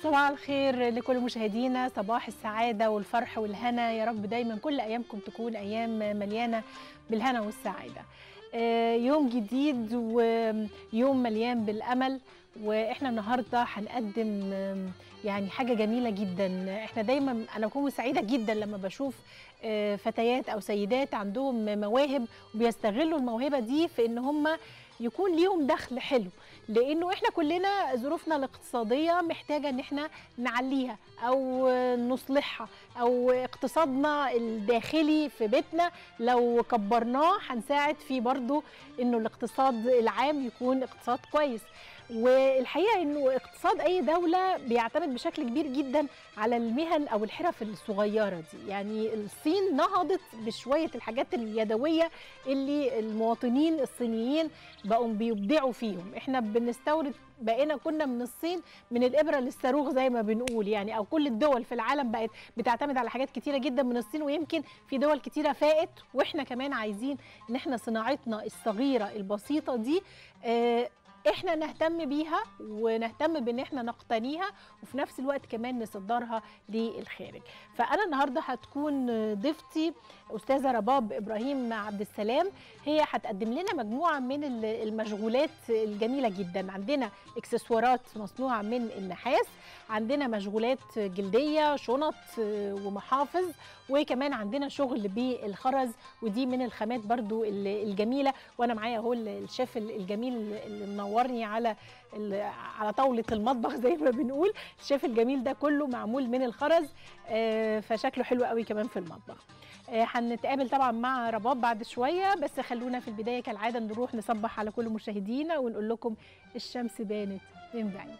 صباح الخير لكل مشاهدينا صباح السعادة والفرح والهنا يا رب دايما كل أيامكم تكون أيام مليانة بالهنا والسعادة آه، يوم جديد ويوم مليان بالأمل واحنا النهارده هنقدم آم، يعني حاجه جميله جدا احنا دايما انا بكون سعيده جدا لما بشوف آه، فتيات او سيدات عندهم مواهب وبيستغلوا الموهبه دي في ان هم يكون ليهم دخل حلو لانه احنا كلنا ظروفنا الاقتصاديه محتاجه ان احنا نعليها او نصلحها او اقتصادنا الداخلي في بيتنا لو كبرناه هنساعد فيه برضو انه الاقتصاد العام يكون اقتصاد كويس والحقيقه انه اقتصاد اي دوله بيعتمد بشكل كبير جدا على المهن او الحرف الصغيره دي يعني الصين نهضت بشويه الحاجات اليدويه اللي المواطنين الصينيين بقوا بيبدعوا فيهم احنا بنستورد بقينا كنا من الصين من الابره للصاروخ زي ما بنقول يعني او كل الدول في العالم بقت بتعتمد على حاجات كتيره جدا من الصين ويمكن في دول كتيره فائت واحنا كمان عايزين ان احنا صناعتنا الصغيره البسيطه دي آه احنا نهتم بيها ونهتم بان احنا نقتنيها وفي نفس الوقت كمان نصدرها للخارج فانا النهارده هتكون ضيفتي استاذه رباب ابراهيم عبد السلام هي هتقدم لنا مجموعه من ال- المشغولات الجميله جدا عندنا اكسسوارات مصنوعه من النحاس عندنا مشغولات جلديه شنط ومحافظ وكمان عندنا شغل بالخرز ودي من الخامات برضو ال- الجميله وانا معايا اهو ال- الشيف ال- الجميل اللي منورني على ال- على طاوله المطبخ زي ما بنقول الشيف الجميل ده كله معمول من الخرز آه، فشكله حلو قوي كمان في المطبخ آه، هنتقابل طبعا مع رباب بعد شويه بس خلونا في البدايه كالعاده نروح نصبح على كل مشاهدينا ونقول لكم الشمس بانت من بعيد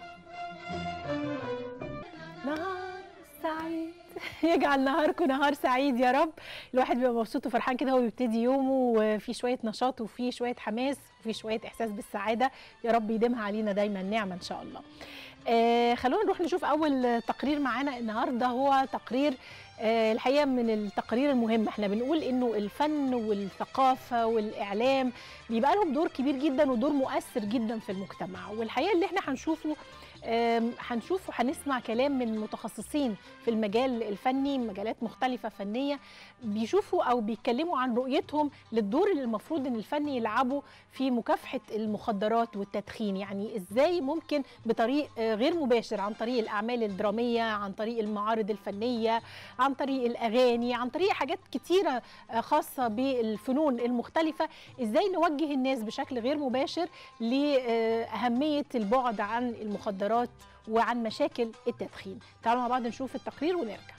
نهار سعيد يجعل نهاركم نهار سعيد يا رب الواحد بيبقى مبسوط وفرحان كده وهو بيبتدي يومه وفي شويه نشاط وفي شويه حماس وفي شويه احساس بالسعاده يا رب يديمها علينا دايما نعمه ان شاء الله آه خلونا نروح نشوف اول تقرير معانا النهارده هو تقرير آه الحقيقه من التقارير المهمه احنا بنقول انه الفن والثقافه والاعلام بيبقى لهم دور كبير جدا ودور مؤثر جدا في المجتمع والحقيقه اللي احنا هنشوفه آم، هنشوف وهنسمع كلام من متخصصين في المجال الفني مجالات مختلفة فنية بيشوفوا أو بيتكلموا عن رؤيتهم للدور اللي المفروض إن الفن يلعبه في مكافحة المخدرات والتدخين يعني إزاي ممكن بطريق آه، غير مباشر عن طريق الأعمال الدرامية عن طريق المعارض الفنية عن طريق الأغاني عن طريق حاجات كتيرة آه، خاصة بالفنون المختلفة إزاي نوجه الناس بشكل غير مباشر لأهمية البعد عن المخدرات وعن مشاكل التدخين تعالوا مع بعض نشوف التقرير ونرجع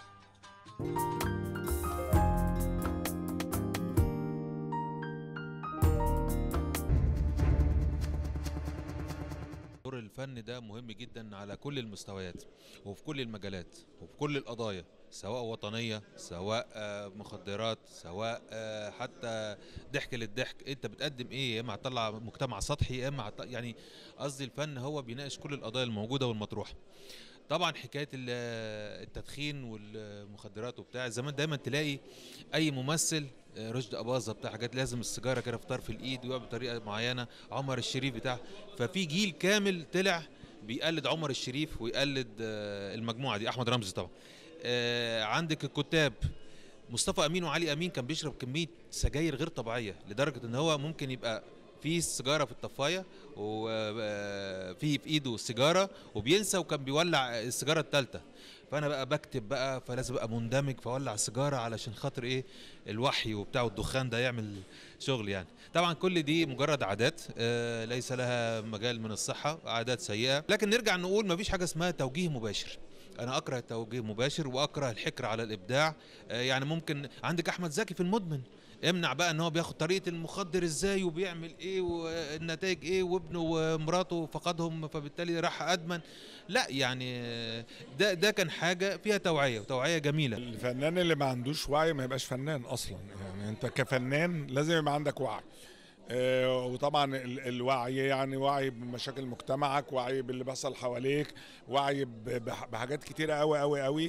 دور الفن ده مهم جدا على كل المستويات وفي كل المجالات وفي كل القضايا سواء وطنية سواء آه، مخدرات سواء آه، حتى ضحك للضحك انت بتقدم ايه يا اما هتطلع مجتمع سطحي يا اما هت- يعني قصدي الفن هو بيناقش كل القضايا الموجودة والمطروحة طبعا حكايه ال- التدخين والمخدرات وبتاع زمان دايما تلاقي اي ممثل آه، رشد اباظه بتاع حاجات لازم السيجاره كده في طرف الايد ويقعد بطريقه معينه عمر الشريف بتاع ففي جيل كامل طلع بيقلد عمر الشريف ويقلد آه، المجموعه دي احمد رمزي طبعا آه، عندك الكتاب مصطفى امين وعلي امين كان بيشرب كميه سجاير غير طبيعيه لدرجه ان هو ممكن يبقى في سيجاره في الطفايه وفي في ايده سيجاره وبينسى وكان بيولع السيجاره الثالثه فانا بقى بكتب بقى فلازم ابقى مندمج فاولع سيجاره علشان خاطر ايه الوحي وبتاع الدخان ده يعمل شغل يعني طبعا كل دي مجرد عادات آه ليس لها مجال من الصحه عادات سيئه لكن نرجع نقول مفيش حاجه اسمها توجيه مباشر انا اكره التوجيه المباشر واكره الحكر على الابداع آه يعني ممكن عندك احمد زكي في المدمن امنع بقى ان هو بياخد طريقه المخدر ازاي وبيعمل ايه والنتائج ايه وابنه ومراته فقدهم فبالتالي راح ادمن لا يعني آه، ده ده كان حاجه فيها توعيه وتوعيه جميله الفنان اللي ما عندوش وعي ما يبقاش فنان اصلا يعني انت كفنان لازم يبقى عندك وعي آه، وطبعا ال- الوعي يعني وعي بمشاكل مجتمعك وعي باللي بيحصل حواليك وعي ب- بح- بحاجات كتيره قوي قوي قوي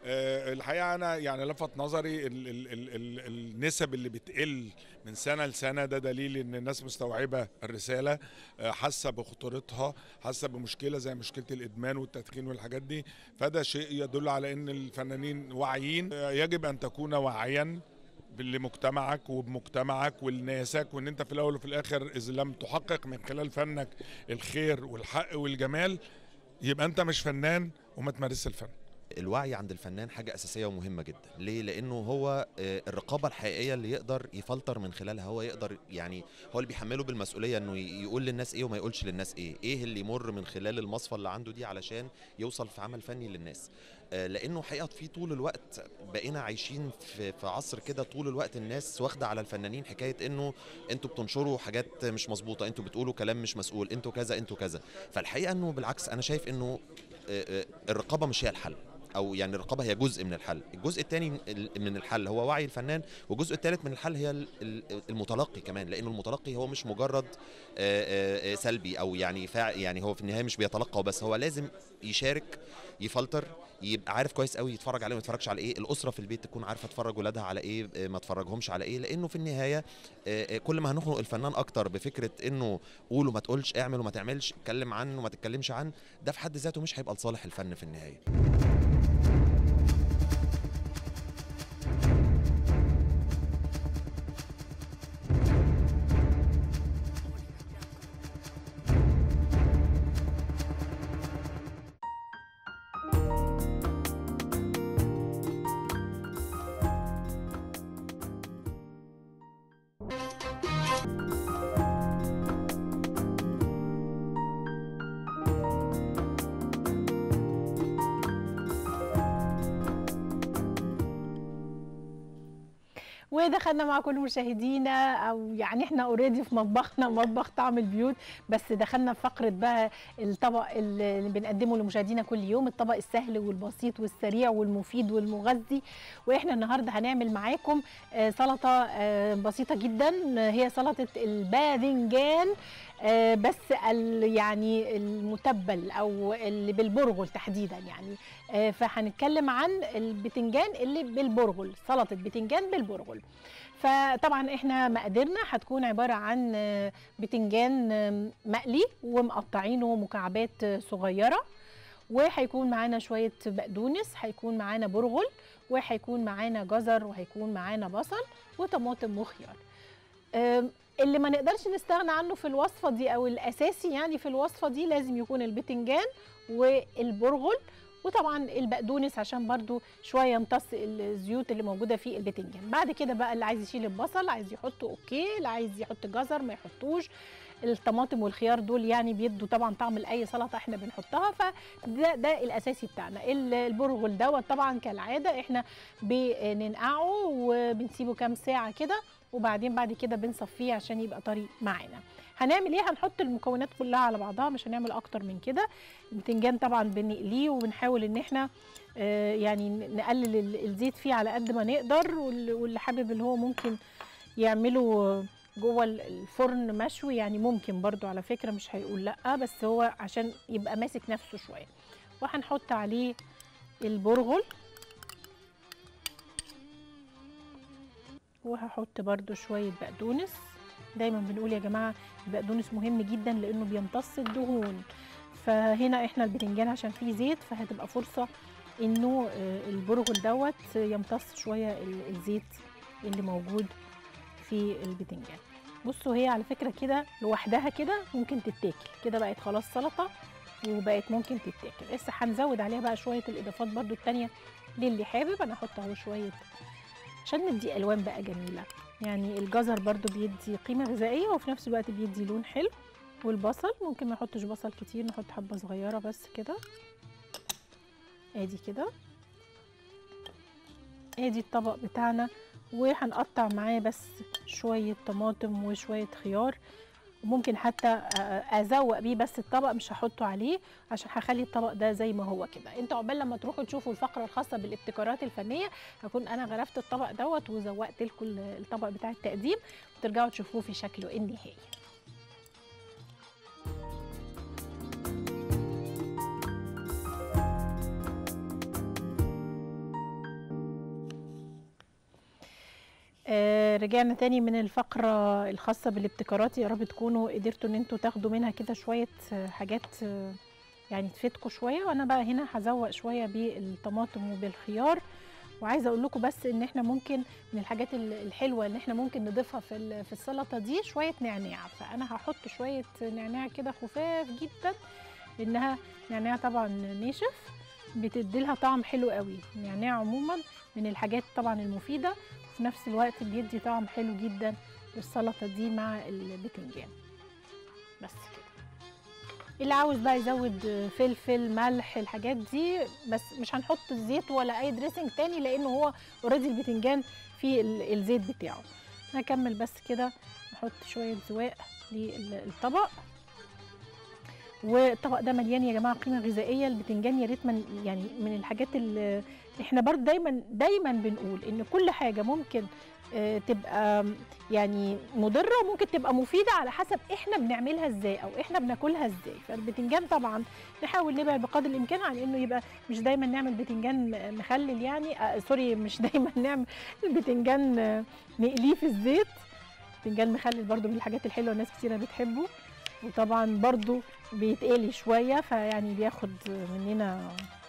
آه، الحقيقه انا يعني لفت نظري ال ال ال ال النسب اللي بتقل من سنه لسنه ده دليل ان الناس مستوعبه الرساله آه، حاسه بخطورتها حاسه بمشكله زي مشكله الادمان والتدخين والحاجات دي فده شيء يدل على ان الفنانين واعيين آه، يجب ان تكون واعيا لمجتمعك وبمجتمعك ولناسك وان انت في الاول وفي الاخر اذا لم تحقق من خلال فنك الخير والحق والجمال يبقى انت مش فنان وما تمارسش الفن الوعي عند الفنان حاجة أساسية ومهمة جدا ليه؟ لأنه هو آه، الرقابة الحقيقية اللي يقدر يفلتر من خلالها هو يقدر يعني هو اللي بيحمله بالمسؤولية أنه ي- يقول للناس إيه وما يقولش للناس إيه إيه اللي يمر من خلال المصفى اللي عنده دي علشان يوصل في عمل فني للناس آه، لأنه حقيقة في طول الوقت بقينا عايشين في, في عصر كده طول الوقت الناس واخدة على الفنانين حكاية أنه أنتوا بتنشروا حاجات مش مظبوطة أنتوا بتقولوا كلام مش مسؤول أنتوا كذا أنتوا كذا فالحقيقة أنه بالعكس أنا شايف أنه آه، آه، الرقابة مش هي الحل او يعني الرقابه هي جزء من الحل الجزء الثاني من الحل هو وعي الفنان والجزء الثالث من الحل هي ال- ال- المتلقي كمان لانه المتلقي هو مش مجرد آه، آه، آه، سلبي او يعني فاع يعني هو في النهايه مش بيتلقى بس هو لازم يشارك يفلتر يبقى عارف كويس قوي يتفرج عليه وما يتفرجش على ايه الاسره في البيت تكون عارفه تفرج ولادها على ايه آه، ما تفرجهمش على ايه لانه في النهايه آه، آه، كل ما هنخنق الفنان اكتر بفكره انه قول وما تقولش اعمل وما تعملش اتكلم عنه وما تتكلمش عنه ده في حد ذاته مش هيبقى لصالح الفن في النهايه ودخلنا مع كل مشاهدينا او يعني احنا اوريدي في مطبخنا مطبخ طعم البيوت بس دخلنا في فقره بقى الطبق اللي بنقدمه لمشاهدينا كل يوم الطبق السهل والبسيط والسريع والمفيد والمغذي واحنا النهارده هنعمل معاكم آه، سلطه آه، بسيطه جدا آه، هي سلطه الباذنجان آه، بس ال- يعني المتبل او اللي بالبرغل تحديدا يعني آه، فهنتكلم عن البتنجان اللي بالبرغل سلطه بتنجان بالبرغل فطبعا احنا مقاديرنا هتكون عباره عن آه، بتنجان آه، مقلي ومقطعينه مكعبات آه، صغيره وهيكون معانا شويه بقدونس هيكون معانا برغل وهيكون معانا جزر وهيكون معانا بصل وطماطم وخيار آم، اللي ما نقدرش نستغنى عنه في الوصفه دي او الاساسي يعني في الوصفه دي لازم يكون البتنجان والبرغل وطبعا البقدونس عشان برضو شويه يمتص الزيوت اللي موجوده في البتنجان بعد كده بقى اللي عايز يشيل البصل عايز يحطه اوكي اللي عايز يحط جزر ما يحطوش الطماطم والخيار دول يعني بيدوا طبعا طعم لاي سلطه احنا بنحطها فده ده الاساسي بتاعنا ال- البرغل دوت طبعا كالعاده احنا بننقعه وبنسيبه كام ساعه كده وبعدين بعد كده بنصفيه عشان يبقى طري معانا هنعمل ايه هنحط المكونات كلها على بعضها مش هنعمل اكتر من كده البتنجان طبعا بنقليه وبنحاول ان احنا آه، يعني نقلل ال- الزيت فيه على قد ما نقدر وال- واللي حابب اللي هو ممكن يعمله جوه ال- الفرن مشوي يعني ممكن برضو على فكرة مش هيقول لا بس هو عشان يبقى ماسك نفسه شوية وهنحط عليه البرغل وهحط برضو شوية بقدونس دايما بنقول يا جماعة البقدونس مهم جدا لانه بيمتص الدهون فهنا احنا البتنجان عشان فيه زيت فهتبقى فرصة انه آه، البرغل دوت يمتص شوية ال- الزيت اللي موجود في البتنجان بصوا هي على فكرة كده لوحدها كده ممكن تتاكل كده بقت خلاص سلطة وبقت ممكن تتاكل لسه هنزود عليها بقى شوية الاضافات برضو التانية للي حابب انا احط اهو شوية عشان ندي الوان بقى جميلة يعني الجزر برضو بيدي قيمة غذائية وفي نفس الوقت بيدي لون حلو والبصل ممكن ما نحطش بصل كتير نحط حبة صغيرة بس كده ادي كده ادي الطبق بتاعنا وهنقطع معاه بس شوية طماطم وشوية خيار وممكن حتى آه، ازوق بيه بس الطبق مش هحطه عليه عشان هخلي الطبق ده زي ما هو كده انتوا عقبال لما تروحوا تشوفوا الفقره الخاصه بالابتكارات الفنيه هكون انا غرفت الطبق دوت وزوقت لكم الطبق بتاع التقديم وترجعوا تشوفوه في شكله النهائي آه رجعنا تاني من الفقرة الخاصة بالابتكارات يا رب تكونوا قدرتوا ان انتوا تاخدوا منها كده شوية آه، حاجات آه، يعني تفيدكم شوية وانا بقى هنا هزوق شوية بالطماطم وبالخيار وعايزة اقول لكم بس ان احنا ممكن من الحاجات ال- الحلوة اللي احنا ممكن نضيفها في ال- في السلطة دي شوية نعناع فانا هحط شوية نعناع كده خفاف جدا لانها نعناع طبعا ناشف بتدي لها طعم حلو قوي النعناع عموما من الحاجات طبعا المفيده وفي نفس الوقت بيدي طعم حلو جدا للسلطه دي مع البتنجان بس كده اللي عاوز بقى يزود فلفل ملح الحاجات دي بس مش هنحط زيت ولا اي دريسنج تاني لانه هو اوريدي البتنجان فيه ال- الزيت بتاعه هكمل بس كده نحط شويه زواق للطبق والطبق ده مليان يا جماعه قيمه غذائيه البتنجان يا ريت من يعني من الحاجات اللي احنا برضه دايما دايما بنقول ان كل حاجه ممكن آه، تبقى يعني مضره وممكن تبقى مفيده على حسب احنا بنعملها ازاي او احنا بناكلها ازاي فالبتنجان طبعا نحاول نبعد بقدر الامكان عن انه يبقى مش دايما نعمل بتنجان م- مخلل يعني آه سوري مش دايما نعمل البتنجان آه، نقليه في الزيت بتنجان مخلل برضو من الحاجات الحلوه ناس كتيره بتحبه وطبعا برضو بيتقلي شويه فيعني بياخد مننا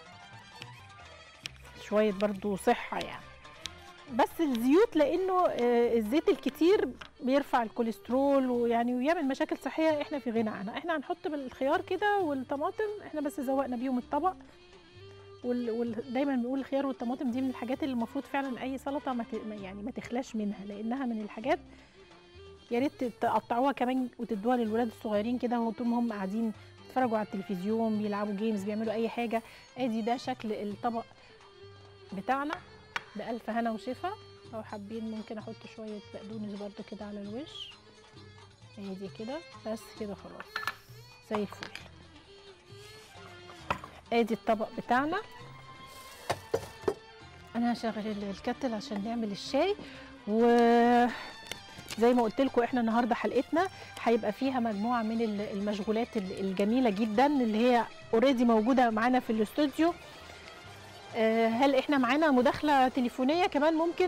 شويه برضو صحه يعني بس الزيوت لانه آه، الزيت الكتير بيرفع الكوليسترول ويعني ويعمل مشاكل صحيه احنا في غنى عنها احنا هنحط بالخيار كده والطماطم احنا بس زوقنا بيهم الطبق وال... وال... دايما بنقول الخيار والطماطم دي من الحاجات اللي المفروض فعلا اي سلطه ما ت... ما- يعني ما تخلاش منها لانها من الحاجات يا ريت تقطعوها كمان وتدوها للولاد الصغيرين كده وهو طول ما هم قاعدين بيتفرجوا على التلفزيون بيلعبوا جيمز بيعملوا اي حاجه ادي ده شكل الطبق بتاعنا بألف هنا وشفا لو حابين ممكن احط شويه بقدونس برده كده على الوش ادي كده بس كده خلاص زي الفل ادي الطبق بتاعنا انا هشغل ال- الكتل عشان نعمل الشاي و زي ما قلت لكم احنا النهارده حلقتنا هيبقى فيها مجموعه من ال- المشغولات ال- الجميله جدا اللي هي اوريدي موجوده معانا في الاستوديو آه، هل احنا معانا مداخله تليفونيه كمان ممكن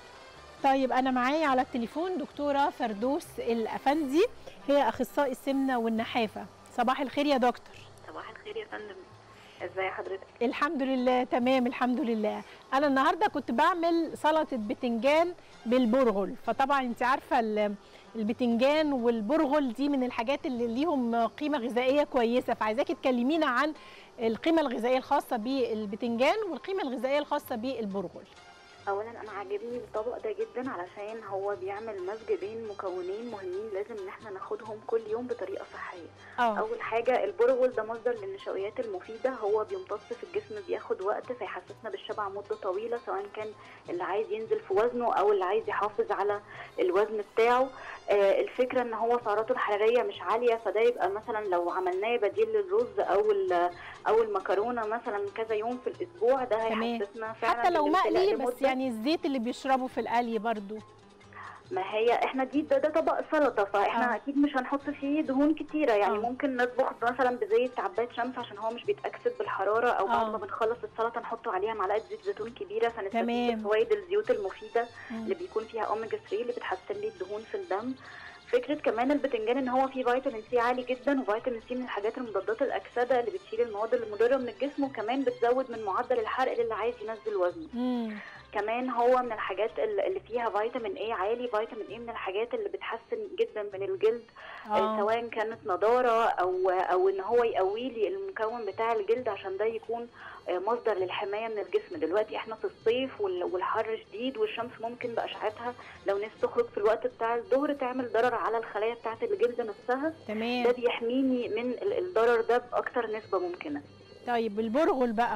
طيب انا معايا على التليفون دكتوره فردوس الافندي هي اخصائي السمنه والنحافه صباح الخير يا دكتور صباح الخير يا فندم ازاي حضرتك الحمد لله تمام الحمد لله انا النهارده كنت بعمل سلطه بتنجان بالبرغل فطبعا انت عارفه ال- البتنجان والبرغل دي من الحاجات اللي ليهم قيمه غذائيه كويسه فعايزاكي تكلمينا عن القيمه الغذائيه الخاصه بالبتنجان والقيمه الغذائيه الخاصه بالبرغل اولا انا عاجبني الطبق ده جدا علشان هو بيعمل مزج بين مكونين مهمين لازم ان احنا ناخدهم كل يوم بطريقه صحيه اه اول حاجه البرغل ده مصدر للنشويات المفيده هو بيمتص في الجسم بياخد وقت فيحسسنا بالشبع مده طويله سواء كان اللي عايز ينزل في وزنه او اللي عايز يحافظ على الوزن بتاعه آه الفكره ان هو سعراته الحراريه مش عاليه فده يبقى مثلا لو عملناه بديل للرز او ال- او المكرونه مثلا كذا يوم في الاسبوع ده تمام. هيحسسنا فعلا حتى لو بالامتلاء مقلي بس لمدة يعني الزيت اللي بيشربه في القلي برضو ما هي احنا دي ده, ده طبق سلطه فاحنا آه. آه. اكيد مش هنحط فيه دهون كتيره يعني آه. آه. ممكن نطبخ مثلا بزيت عباد شمس عشان هو مش بيتاكسد بالحراره او بعد آه. ما بنخلص السلطه نحط عليها معلقه زيت زيتون كبيره فنستفيد تمام. بفوائد الزيوت المفيده مم. اللي بيكون فيها اوميجا 3 اللي بتحسن لي الدهون في الدم فكره كمان البتنجان ان هو فيه فيتامين سي عالي جدا وفيتامين سي من الحاجات المضادات الاكسده اللي بتشيل المواد المضره من الجسم وكمان بتزود من معدل الحرق للي عايز ينزل وزنه مم. كمان هو من الحاجات ال- اللي فيها فيتامين اي عالي فيتامين اي من الحاجات اللي بتحسن جدا من الجلد آه. اه سواء كانت نضاره او او ان هو يقوي لي المكون بتاع الجلد عشان ده يكون آه، مصدر للحمايه من الجسم دلوقتي احنا في الصيف وال- والحر شديد والشمس ممكن باشعتها لو ناس تخرج في الوقت بتاع الظهر تعمل ضرر على الخلايا بتاعه الجلد نفسها ده تمام بيحميني من ال- الضرر ده باكتر نسبه ممكنه طيب البرغل بقى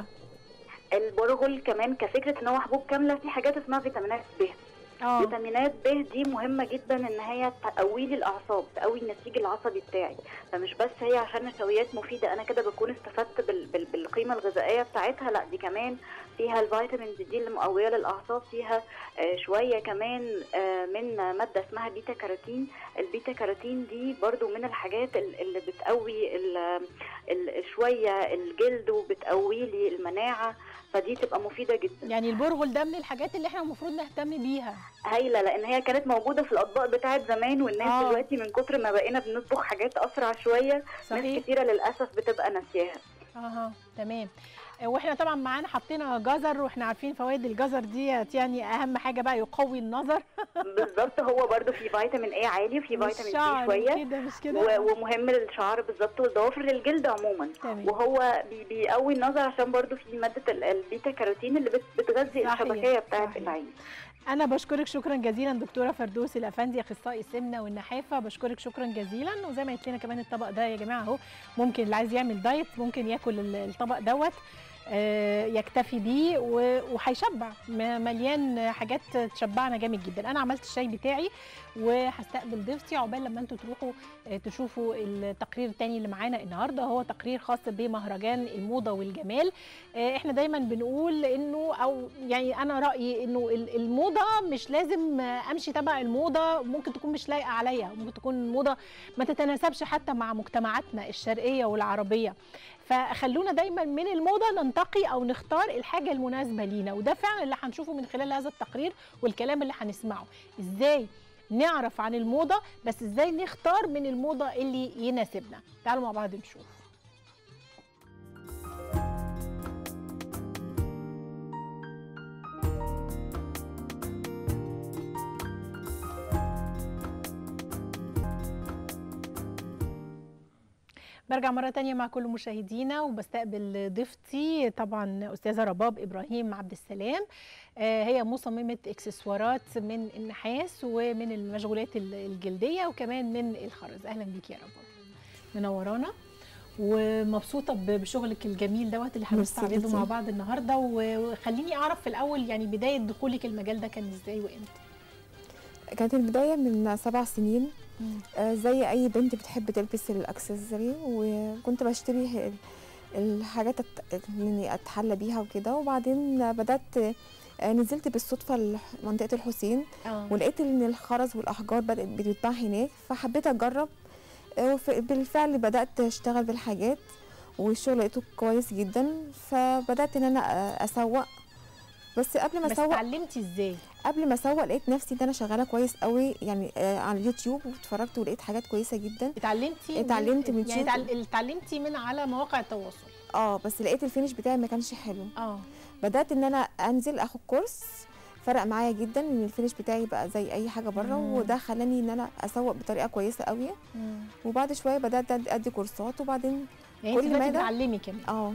البرغل كمان كفكره ان هو حبوب كامله في حاجات اسمها فيتامينات ب اه فيتامينات ب دي مهمه جدا ان هي تقوي لي الاعصاب تقوي النسيج العصبي بتاعي فمش بس هي عشان نشويات مفيده انا كده بكون استفدت بال بال بالقيمه الغذائيه بتاعتها لا دي كمان فيها الفيتامينز دي اللي مقويه للاعصاب فيها آه، شويه كمان آه، من ماده اسمها بيتا كاروتين البيتا كاروتين دي برضو من الحاجات ال- اللي بتقوي ال- ال- شويه الجلد وبتقوي لي المناعه فدي تبقى مفيده جدا يعني البرغل ده من الحاجات اللي احنا المفروض نهتم بيها هايله لان هي كانت موجوده في الاطباق بتاعت زمان والناس آه. دلوقتي من كتر ما بقينا بنطبخ حاجات اسرع شويه ناس صحيح كتيره للاسف بتبقى ناسياها اها تمام آه، واحنا طبعا معانا حطينا جزر واحنا عارفين فوائد الجزر ديت يعني اهم حاجه بقى يقوي النظر بالظبط هو برضو في فيتامين اي عالي وفي مش فيتامين شعر سي شويه كده مش و- كده ومهم للشعر بالظبط والضوافر للجلد عموما تمام. وهو بي- بيقوي النظر عشان برضو في ماده ال- البيتا كاروتين اللي بت- بتغذي صحيح، الشبكيه بتاعت صحيح. العين انا بشكرك شكرا جزيلا دكتوره فردوس الافندي اخصائي السمنه والنحافه بشكرك شكرا جزيلا وزي ما قلت لنا كمان الطبق ده يا جماعه اهو ممكن اللي عايز يعمل دايت ممكن ياكل ال- الطبق دوت آه، يكتفي بيه و- وهيشبع م- مليان حاجات تشبعنا جامد جدا انا عملت الشاي بتاعي وهستقبل ضيفتي عقبال لما انتوا تروحوا آه، تشوفوا التقرير التاني اللي معانا النهارده هو تقرير خاص بمهرجان الموضه والجمال آه، احنا دايما بنقول انه او يعني انا رايي انه ال- الموضه مش لازم آه، امشي تبع الموضه ممكن تكون مش لايقه عليا ممكن تكون الموضه ما تتناسبش حتى مع مجتمعاتنا الشرقيه والعربيه فخلونا دايما من الموضه ننتقي او نختار الحاجه المناسبه لينا وده فعلا اللي هنشوفه من خلال هذا التقرير والكلام اللي هنسمعه ازاي نعرف عن الموضه بس ازاي نختار من الموضه اللي يناسبنا تعالوا مع بعض نشوف برجع مرة تانية مع كل مشاهدينا وبستقبل ضيفتي طبعا أستاذة رباب إبراهيم عبد السلام آه، هي مصممة إكسسوارات من النحاس ومن المشغولات ال- الجلدية وكمان من الخرز أهلا بيك يا رباب منورانا ومبسوطة ب- بشغلك الجميل دوت اللي ميرسي هنستعرضه ليكي. مع بعض النهاردة و- وخليني أعرف في الأول يعني بداية دخولك المجال ده كان إزاي وإمتى كانت البداية من سبع سنين آه، زي أي بنت بتحب تلبس الأكسسواري وكنت بشتري ال- الحاجات الت- إني أتحلى بيها وكده وبعدين بدأت آه، نزلت بالصدفة لمنطقة الحسين اه ولقيت إن الخرز والأحجار بدأت بتتباع هناك فحبيت أجرب آه، وف- بالفعل بدأت أشتغل بالحاجات والشغل لقيته كويس جدا فبدأت إن أنا آه، أسوق بس قبل ما بس أسوق اتعلمتي إزاي؟ قبل ما اسوق لقيت نفسي ان انا شغاله كويس قوي يعني آه على اليوتيوب واتفرجت ولقيت حاجات كويسه جدا اتعلمتي اتعلمت من يعني شوف- اتعل- اتعلمتي من على مواقع التواصل اه بس لقيت الفينش بتاعي ما كانش حلو اه بدات ان انا انزل اخد كورس فرق معايا جدا ان الفينش بتاعي بقى زي اي حاجه بره مم. وده خلاني ان انا اسوق بطريقه كويسه قوي وبعد شويه بدات أدي- ادي كورسات وبعدين يعني انت كل دلوقتي مادة- بتعلمي كمان اه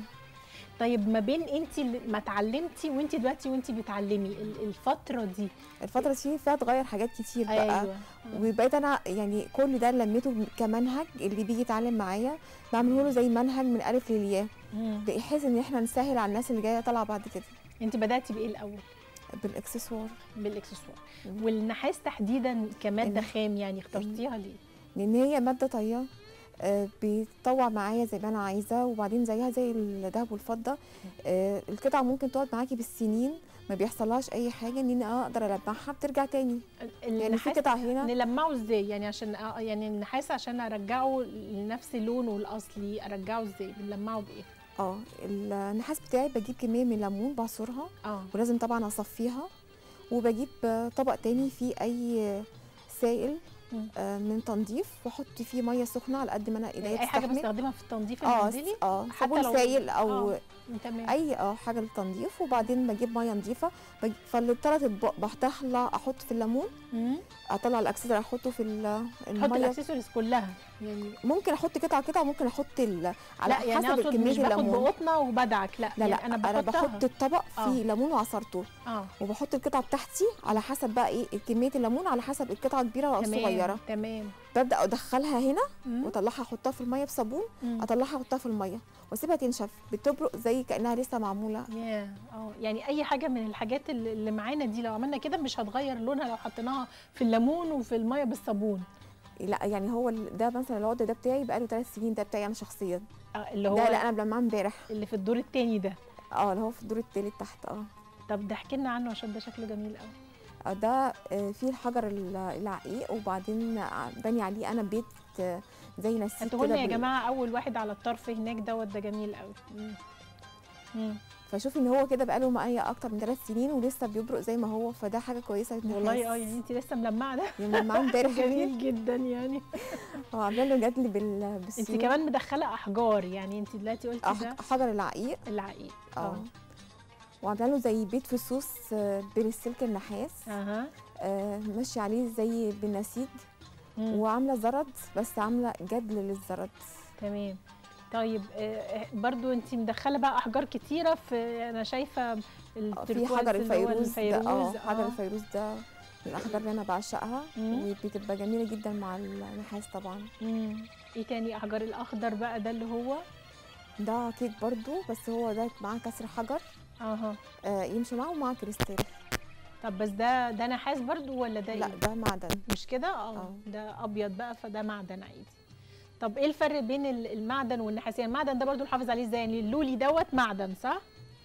طيب ما بين انت اللي ما اتعلمتي وانت دلوقتي وانت بتعلمي ال- الفتره دي الفتره دي فيها اتغير حاجات كتير بقى ايوه وبقيت انا يعني كل ده لميته كمنهج اللي بيجي يتعلم معايا بعمله له زي منهج من الف للياء مم. بحيث ان احنا نسهل على الناس اللي جايه طالعه بعد كده انت بداتي بايه الاول بالاكسسوار بالاكسسوار مم. والنحاس تحديدا كماده النح- خام يعني اخترتيها ليه لان هي ماده طريه آه، بتطوع معايا زي ما انا عايزه وبعدين زيها زي الذهب والفضه آه، القطعه ممكن تقعد معاكي بالسنين ما بيحصلهاش اي حاجه ان انا اقدر المعها بترجع تاني يعني في النحاس قطع هنا نلمعه ازاي يعني عشان آه، يعني النحاس عشان ارجعه لنفس لونه الاصلي ارجعه ازاي بنلمعه بايه اه النحاس بتاعي بجيب كميه من الليمون بعصرها اه ولازم طبعا اصفيها وبجيب آه، طبق تاني فيه اي سائل مم. آه، من تنظيف واحط فيه ميه سخنه على قد ما انا ايديا يعني اي حاجه تستحمل. بستخدمها في التنظيف اه المنزلي اه حتى صابون لو- سائل او آه. تمام اي اه حاجه للتنظيف وبعدين بجيب ميه نظيفه بج- فالثلاث اطباق بطلع احط في الليمون مم. اطلع الاكسسوار احطه في ال- تحط الميه الاكسسوارز كلها يعني ممكن احط قطعه قطعه ممكن احط ال... على لا يعني حسب اقصد مش كميه باخد الليمون بقطنه وبدعك لا لا لا يعني انا, انا بحطها بحط الطبق آه. فيه ليمون وعصرته اه وبحط القطعه بتاعتي على حسب بقى ايه كميه الليمون على حسب القطعه كبيره او تمام صغيره تمام ببدا ادخلها هنا مم. واطلعها احطها في الميه بصابون مم. اطلعها احطها في الميه واسيبها تنشف بتبرق زي كانها لسه معموله ياه اه يعني اي حاجه من الحاجات اللي اللي معانا دي لو عملنا كده مش هتغير لونها لو حطيناها في الليمون وفي الميه بالصابون لا يعني هو ال- ده مثلا العقد ده بتاعي بقاله ثلاث سنين ده بتاعي انا شخصيا آه اللي هو ده لا انا بلمعه امبارح اللي في الدور التاني ده اه اللي هو في الدور التالت تحت اه طب ده احكي لنا عنه عشان ده شكله جميل قوي آه، ده آه، فيه الحجر ال- العقيق وبعدين ع- بني عليه انا بيت آه، زي نسيج هاتوا لنا كده يا بال- جماعه اول واحد على الطرف هناك دوت ده جميل قوي مم. مم. فشوفي ان هو كده بقاله معايا اكتر من ثلاث سنين ولسه بيبرق زي ما هو فده حاجه كويسه والله للنحاس. اه يعني انت لسه ملمعه ده يعني معاه امبارح جميل جدا يعني هو عامله له جدل بال انت بالسيول. كمان مدخله احجار يعني انت دلوقتي قلتي أح- ده حجر العقيق العقيق اه وعامله له زي بيت فصوص آه، بين السلك النحاس اها آه، ماشيه عليه زي بالنسيج مم. وعامله زرد بس عامله جدل للزرد تمام طيب آه، آه، برضو انت مدخله بقى احجار كتيره في انا شايفه آه، في التركواز حجر اللي هو الفيروز ده اه الفيروز حجر آه. الفيروز ده من الاحجار اللي انا بعشقها مم. وبتبقى جميله جدا مع النحاس طبعا مم. ايه تاني احجار الاخضر بقى ده اللي هو ده كيك برضو بس هو ده معاه كسر حجر اها آه يمشي معاه ومعاه كريستال طب بس ده ده نحاس برضو ولا ده لا ايه ده معدن مش كده اه آه. ده ابيض بقى فده معدن عادي طب ايه الفرق بين ال- المعدن والنحاس يعني المعدن ده برضو نحافظ عليه ازاي يعني اللولي دوت معدن صح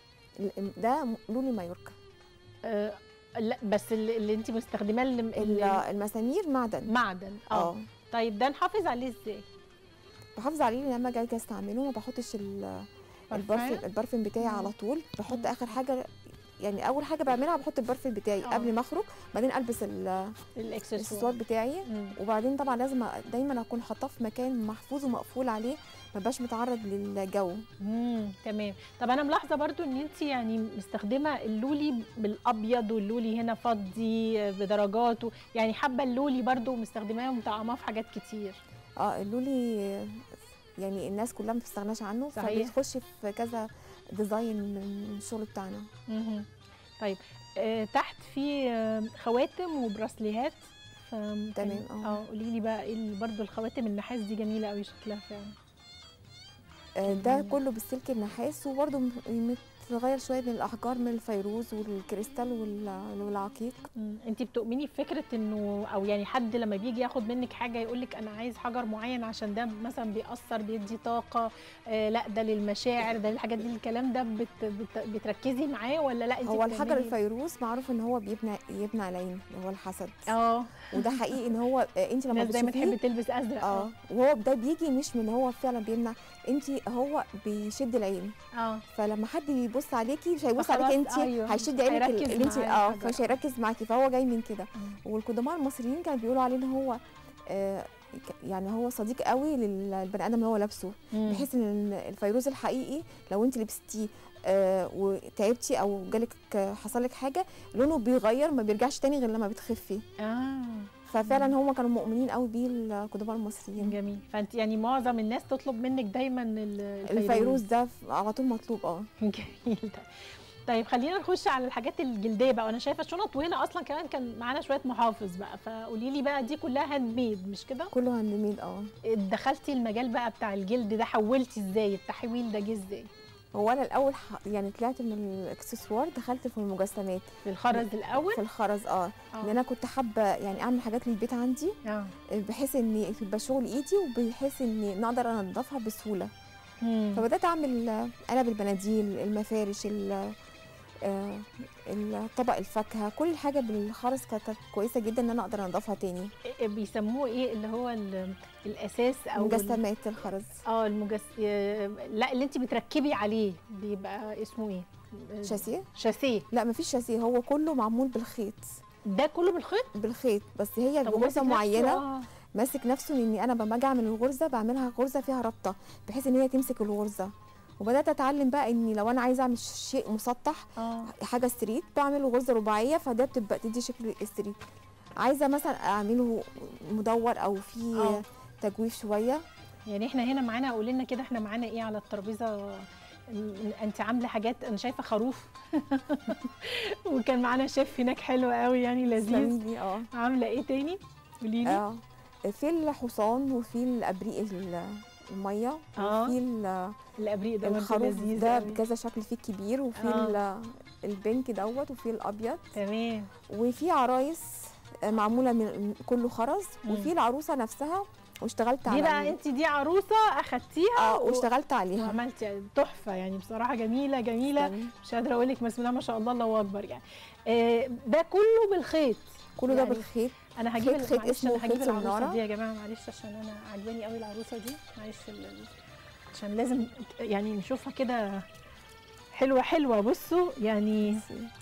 ال- ده م- لولي مايوركا آه لا بس اللي, اللي انت مستخدماه اللي ال- اللي المسامير معدن معدن اه اه طيب ده نحافظ عليه ازاي بحافظ عليه لما اجي استعمله ما بحطش ال- البرفين البرفين بتاعي مم. على طول بحط مم. اخر حاجه يعني اول حاجه بعملها بحط البرفين بتاعي آه. قبل ما اخرج بعدين البس ال- الاكسسوار الاكسسوار بتاعي مم. وبعدين طبعا لازم أ- دايما اكون حاطاه في مكان محفوظ ومقفول عليه ما بقاش متعرض للجو امم تمام طب انا ملاحظه برضو ان انت يعني مستخدمه اللولي بالابيض واللولي هنا فضي بدرجاته يعني حابه اللولي برضو مستخدماه ومطعماه في حاجات كتير اه اللولي يعني الناس كلها ما بتستغناش عنه صحيح. فبتخش في كذا ديزاين من الشغل بتاعنا مهم. طيب آه تحت في آه خواتم وبراسليهات ف- تمام، اه. اه قولي لي بقى ايه ال- برضو الخواتم النحاس دي جميله قوي شكلها فعلا آه، ده مم. كله بالسلك النحاس وبرده متغير شويه من الاحجار من الفيروز والكريستال وال- والعقيق انت بتؤمني بفكره انه او يعني حد لما بيجي ياخد منك حاجه يقول لك انا عايز حجر معين عشان ده مثلا بيأثر بيدي طاقه آه لا ده للمشاعر ده للحاجات دي الكلام ده بت بت بتركزي معاه ولا لا انت هو الحجر بتعملي- الفيروز معروف ان هو بيبنى يبنى العين اللي هو الحسد اه وده حقيقي ان هو آه، انت لما الناس دايما بتشوفيه تحب تلبس ازرق اه وهو ده بيجي مش من هو فعلا بيمنع انت هو بيشد العين اه فلما حد بيبص عليكي مش هيبص فخلاص، عليكي انت أيوة، هيشد مش عينك هيركز اللي انت معاه اه الحجر. فمش هيركز معاكي فهو جاي من كده مم. والقدماء المصريين كانوا بيقولوا عليه ان هو آه ك- يعني هو صديق قوي للبني ادم اللي هو لابسه مم. بحيث ان الفيروز الحقيقي لو انت لبستيه آه وتعبتي او جالك آه، حصل لك حاجه لونه بيغير ما بيرجعش تاني غير لما بتخفي اه ففعلا هم كانوا مؤمنين قوي بيه القدماء المصريين جميل فانت يعني معظم الناس تطلب منك دايما ال- الفيروز ده ف- على طول مطلوب اه جميل ده طيب خلينا نخش على الحاجات الجلديه بقى وانا شايفه شنط وهنا اصلا كمان كان معانا شويه محافظ بقى فقولي لي بقى دي كلها هاند ميد مش كده كله هاند ميد اه دخلتي المجال بقى بتاع الجلد ده حولتي ازاي التحويل ده جه ازاي هو انا الاول ح... يعني طلعت من الاكسسوار دخلت في المجسمات في الخرز الاول في الخرز اه لان انا كنت حابه يعني اعمل حاجات للبيت عندي اه بحيث ان يبقى شغل ايدي وبحيث ان نقدر انضفها بسهوله مم. فبدات اعمل آه، علب البناديل المفارش ال- آه، الطبق الفاكهه كل حاجه بالخرز كانت كويسه جدا ان انا اقدر انضفها تاني إيه- بيسموه ايه اللي هو ال- الاساس او ال- مجسمات الخرز اه المجس آه، لا اللي انت بتركبي عليه بيبقى اسمه ايه شاسيه شاسيه لا مفيش شاسيه هو كله معمول بالخيط ده كله بالخيط بالخيط بس هي طب بغرزه وماسك نفسه؟ معينه آه. ماسك نفسه اني انا لما اجي اعمل الغرزه بعملها غرزه فيها رابطه بحيث ان هي تمسك الغرزه وبدات اتعلم بقى اني لو انا عايزه اعمل شيء مسطح اه حاجه ستريت بعمل غرزه رباعيه فده بتبقى تدي شكل ستريت عايزه مثلا اعمله مدور او فيه آه. تجويف شويه يعني احنا هنا معانا قولي لنا كده احنا معانا ايه على الترابيزه م- انت عامله حاجات انا شايفه خروف وكان معانا شيف هناك حلو قوي يعني لذيذ تسلمي لي اه عامله ايه تاني قولي لي اه في الحصان وفي الابريق ال- الميه آه. وفي ال- الابريق ده برضه الخروف لذيذ ده قوي. بكذا شكل فيه كبير وفي آه. ال- البنك دوت وفي الابيض تمام وفي عرايس معموله من كله خرز مم. وفي العروسه نفسها واشتغلت دي على بقى ال- انت دي عروسه اخدتيها اه و- واشتغلت عليها وعملتي تحفه يعني بصراحه جميله جميله تمام. مش قادره اقول لك بسم الله ما شاء الله الله اكبر يعني آه، ده كله بالخيط كله ده يعني بالخيط انا هجيب خيط- ال- خيط معلش اسمه انا هجيب خيط العروسه سنارة. دي يا جماعه معلش عشان انا عجباني قوي العروسه دي معلش ال- ال- عشان لازم يعني نشوفها كده حلوه حلوه بصوا يعني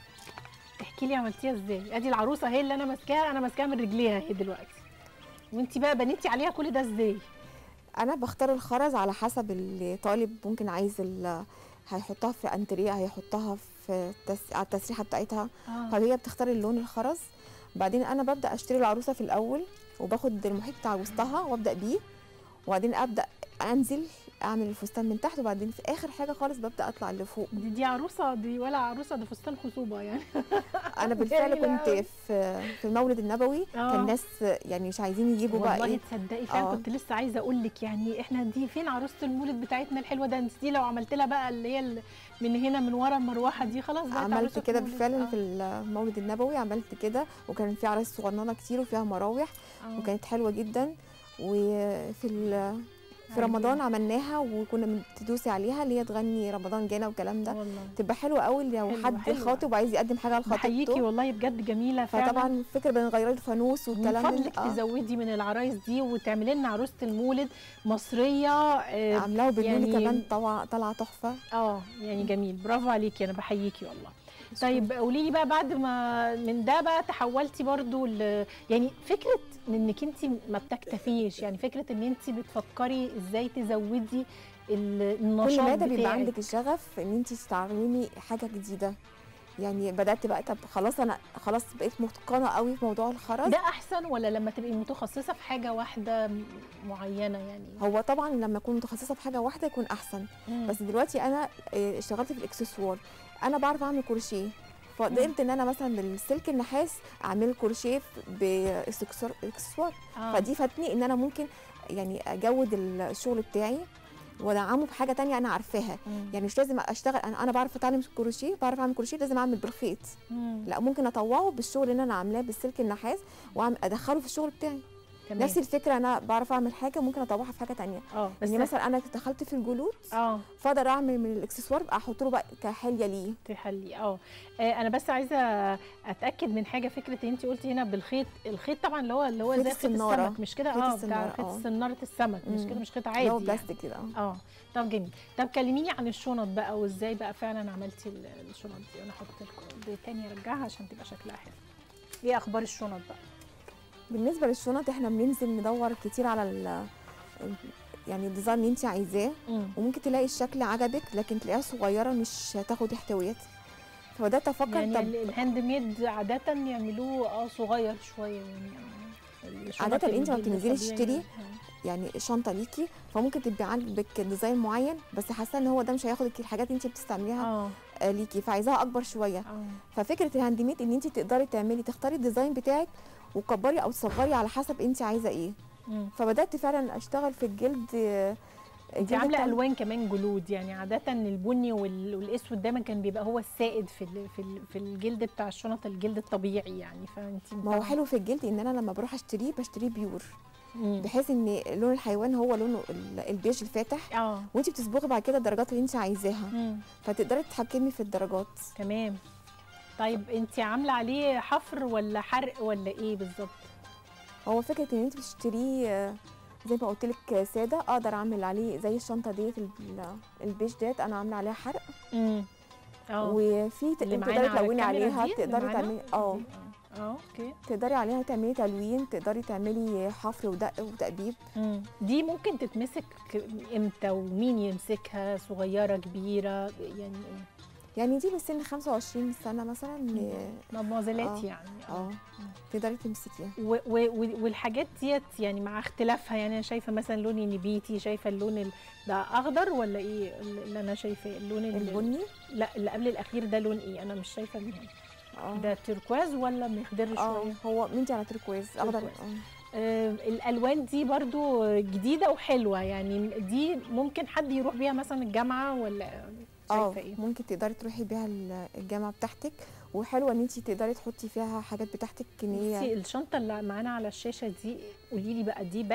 احكي لي عملتيها ازاي ادي العروسه هي اللي انا ماسكاها انا ماسكاها من رجليها اهي دلوقتي وانت بقى بنيتي عليها كل ده ازاي انا بختار الخرز على حسب اللي طالب ممكن عايز ال- هيحطها في انتريه هيحطها في تس... على التسريحه بتاعتها اه فهي بتختار اللون الخرز بعدين انا ببدا اشتري العروسه في الاول وباخد المحيط بتاع وسطها وابدا بيه وبعدين ابدا انزل اعمل الفستان من تحت وبعدين في اخر حاجه خالص ببدا اطلع لفوق دي دي عروسه دي ولا عروسه ده فستان خطوبه يعني انا بالفعل جميلة أوي. كنت في في المولد النبوي آه. كان الناس يعني مش عايزين يجيبوا بقى والله ايه تصدقي فعلا آه. كنت لسه عايزه اقول لك يعني احنا دي فين عروسه المولد بتاعتنا الحلوه ده انت دي لو عملت لها بقى اللي هي ال- من هنا من ورا المروحه دي خلاص بقت عملت عروسة كده مولد. بالفعل آه. في المولد النبوي عملت كده وكان في عرايس صغننه كتير وفيها مراوح آه. وكانت حلوه جدا وفي ال- في عجيبة. رمضان عملناها وكنا بتدوسي عليها اللي هي تغني رمضان جانا والكلام ده والله تبقى حلوه قوي لو حلوة، حد حلوة. خاطب وعايز يقدم حاجه بحييكي لخطيبته والله بجد جميله فعلا فطبعا فكره بنغير الفانوس من والكلام ده فضلك آه، تزودي من العرايس دي وتعملي لنا عروسه المولد مصريه اه, عاملاها وباللون يعني- كمان طبعا طالعه تحفه آه يعني جميل برافو عليكي انا بحييكي والله طيب قولي لي بقى بعد ما من ده بقى تحولتي برضو ل... يعني فكره انك انت ما بتكتفيش يعني فكره ان انت بتفكري ازاي تزودي ال- النشاط كل مدى بيبقى بتاعك. عندك الشغف ان انت تتعلمي حاجه جديده يعني بدات بقى طب خلاص انا خلاص بقيت متقنه قوي في موضوع الخرز ده احسن ولا لما تبقي متخصصه في حاجه واحده م- معينه يعني هو طبعا لما اكون متخصصه في حاجه واحده يكون احسن مم. بس دلوقتي انا آه، اشتغلت في الاكسسوار انا بعرف اعمل كروشيه فقدرت ان انا مثلا بالسلك النحاس اعمل كروشيه باكسسوار اكسسوار آه. فدي فاتني ان انا ممكن يعني اجود الشغل بتاعي وادعمه بحاجه تانية انا عارفاها مم. يعني مش لازم اشتغل انا انا بعرف اتعلم كروشيه بعرف اعمل كروشيه لازم اعمل بالخيط مم. لا ممكن اطوعه بالشغل اللي انا عاملاه بالسلك النحاس وادخله في الشغل بتاعي تمام. نفس الفكره انا بعرف اعمل حاجه ممكن اطوعها في حاجه تانية اه بس يعني مثلا انا دخلت في الجلود اه فاقدر اعمل من الاكسسوار بقى احط له بقى كحليه ليه تحلي اه آه، انا بس عايزه اتاكد من حاجه فكره ان انت قلتي هنا بالخيط الخيط طبعا اللي هو اللي هو خيط زي خيط السنارة. السمك مش كده خيط اه بتاع السنارة، خيط آه. سناره السمك مش مم. كده مش خيط اللي عادي هو يعني. بلاستيك كده اه اه طب جميل طب كلميني عن الشنط بقى وازاي بقى فعلا عملتي ال- الشنط دي انا هحط لكم دي تاني ارجعها عشان تبقى شكلها حلو ايه اخبار الشنط بقى بالنسبه للشنط احنا بننزل ندور كتير على ال يعني الديزاين اللي انت عايزاه مم. وممكن تلاقي الشكل عجبك لكن تلاقيها صغيره مش هتاخد احتويات فبدات افكر يعني طب ال- الهاند ميد عاده يعملوه اه صغير شويه يعني آه، الشنط عادة انت ما الجلد بتنزلي الطبيعي، تشتري آه. يعني شنطه ليكي فممكن تبقى عاجبك ديزاين معين بس حاسه ان هو ده مش هياخد الحاجات اللي انت بتستعمليها اه آه، ليكي فعايزاها اكبر شويه اه ففكره الهاند ميد ان انت تقدري تعملي تختاري الديزاين بتاعك وتكبري او تصغري على حسب انت عايزه ايه مم. فبدات فعلا اشتغل في الجلد آه، انت الجلد عامله بتاع- الوان كمان جلود يعني عاده البني وال- والاسود دايما كان بيبقى هو السائد في ال- في ال- في الجلد بتاع الشنط الجلد الطبيعي يعني فانت ما هو حلو في الجلد ان انا لما بروح اشتريه بشتريه بيور مم. بحيث ان لون الحيوان هو لونه ال- البيج الفاتح اه وانت بتصبغي بعد كده الدرجات اللي انت عايزاها مم. فتقدري تتحكمي في الدرجات تمام طيب انت عامله عليه حفر ولا حرق ولا ايه بالظبط هو فكره ان انت بتشتريه آه، زي ما قلت لك ساده اقدر اعمل عليه زي الشنطه ديت ال- البيج ديت انا عامله عليها حرق امم اه وفي ت- اللي تقدري معانا على تلوني الكاميرا عليها دي اللي تقدري معانا؟ تعملي اه اه اوكي تقدري عليها تعملي تلوين تقدري تعملي حفر ودق وتقبيب مم. دي ممكن تتمسك امتى ومين يمسكها صغيره كبيره يعني يعني دي بسن 25 سنه مثلا آه، ماموزيلات آه. يعني اه تقدري تمسكيها و- و- و- والحاجات ديت يعني مع اختلافها يعني انا شايفه مثلا لون النبيتي شايفه اللون ال... ده اخضر ولا ايه اللي انا شايفاه اللون ال- البني لا اللي قبل الاخير ده لون ايه انا مش شايفه من هنا اه ده تركواز ولا مخضر اه شويه هو مدي على تركواز اخضر تركواز. آه. آه الالوان دي برضو جديده وحلوه يعني دي ممكن حد يروح بيها مثلا الجامعه ولا اه شايفه ايه ممكن تقدري تروحي بيها ال- الجامعه بتاعتك وحلوه ان انت تقدري تحطي فيها حاجات بتاعتك ان بصي هي الشنطه اللي معانا على الشاشه دي قولي لي بقى دي باك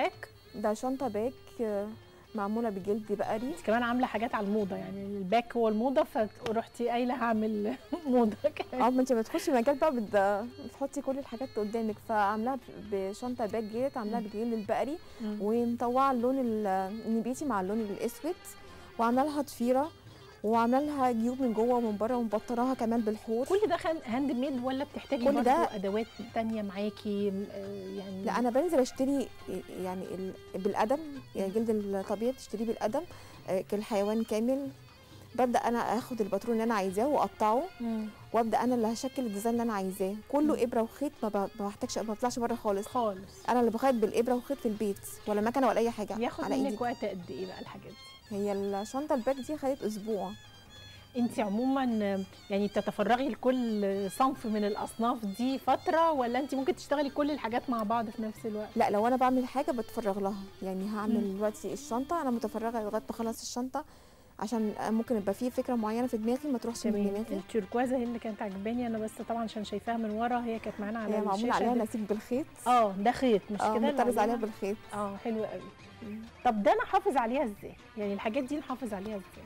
ده شنطه باك آه، معموله بجلد بقري انت كمان عامله حاجات على الموضه يعني الباك هو الموضه فرحتي قايله هعمل موضه كمان اه ما انت بتخشي مجال بقى بت- بتحطي كل الحاجات قدامك فعاملاها بشنطه باك جلد عاملاها مم. بالجلد البقري مم. ومطوعه اللون ال- النبيتي مع اللون الاسود وعامله لها ضفيره وعامله لها جيوب من جوه ومن بره ومبطراها كمان بالحور كل ده خان- هاند ميد ولا بتحتاجي كل برضه ده- ادوات تانية معاكي آه، يعني لا انا بنزل اشتري يعني ال- بالقدم يعني جلد الطبيعي بتشتريه بالقدم آه، كالحيوان كامل ببدا انا اخد الباترون اللي انا عايزاه واقطعه مم. وابدا انا اللي هشكل الديزاين اللي انا عايزاه كله مم. ابره وخيط ما ب- ما بحتاجش ما بطلعش بره خالص خالص انا اللي بخيط بالابره وخيط في البيت ولا مكنه ولا اي حاجه بياخد على ايدي منك وقت قد ايه بقى الحاجات دي هي الشنطه الباك دي خدت اسبوع انت عموما يعني بتتفرغي لكل صنف من الاصناف دي فتره ولا انت ممكن تشتغلي كل الحاجات مع بعض في نفس الوقت لا لو انا بعمل حاجه بتفرغ لها يعني هعمل مم. دلوقتي الشنطه انا متفرغه لغايه ما اخلص الشنطه عشان ممكن يبقى في فكره معينه في دماغي ما تروحش من تمام دماغي التركوازه هي اللي كانت عجباني انا بس طبعا عشان شايفاها من ورا هي كانت معانا على هي معمول الشاشه عليها ده- نسيج بالخيط اه ده خيط مش اه كده اللي مترز عليها عليها؟ بالخيط اه حلو قوي طب ده نحافظ عليها ازاي يعني الحاجات دي نحافظ عليها ازاي